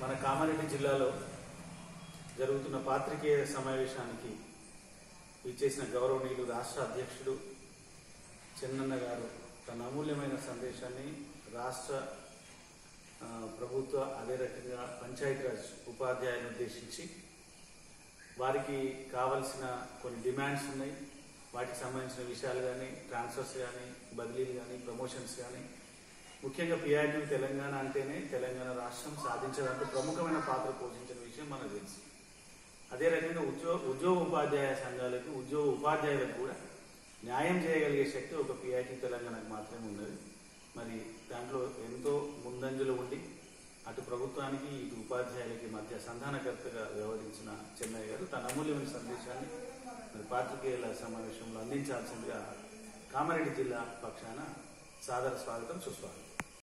మన కామారెడ్డి జిల్లాలో జరుగుతున్న పాత్రికేయ సమావేశానికి విచ్చేసిన గౌరవనీయులు రాష్ట్ర అధ్యక్షుడు చెన్నన్న గారు తన అమూల్యమైన సందేశాన్ని రాష్ట్ర ఆ, ప్రభుత్వ అదే రకంగా పంచాయతీరాజ్ ఉపాధ్యాయులను ఉద్దేశించి వారికి కావలసిన కొన్ని డిమాండ్స్ ఉన్నాయి వాటికి సంబంధించిన విషయాలు కానీ ట్రాన్స్ఫర్స్ కానీ బదిలీలు కానీ ప్రమోషన్స్ కానీ ముఖ్యంగా పిఆర్టీ తెలంగాణ అంటేనే తెలంగాణ రాష్ట్రం సాధించడానికి ప్రముఖమైన పాత్ర పోషించిన విషయం మనకు తెలుసు అదే రకంగా ఉద్యోగ ఉద్యోగ ఉపాధ్యాయ సంఘాలకు ఉద్యోగ ఉపాధ్యాయులకు కూడా న్యాయం చేయగలిగే శక్తి ఒక పిఐటి తెలంగాణకు మాత్రమే ఉన్నది మరి దాంట్లో ఎంతో ముందంజలో ఉండి అటు ప్రభుత్వానికి ఇటు ఉపాధ్యాయులకి మధ్య సంధానకర్తగా వ్యవహరించిన చెన్నయ్య గారు తన అమూల్యమైన సందేశాన్ని మరి పాత్రికేయుల సమావేశంలో అందించాల్సిందిగా కామారెడ్డి జిల్లా పక్షాన సాదర స్వాగతం సుస్వాగతం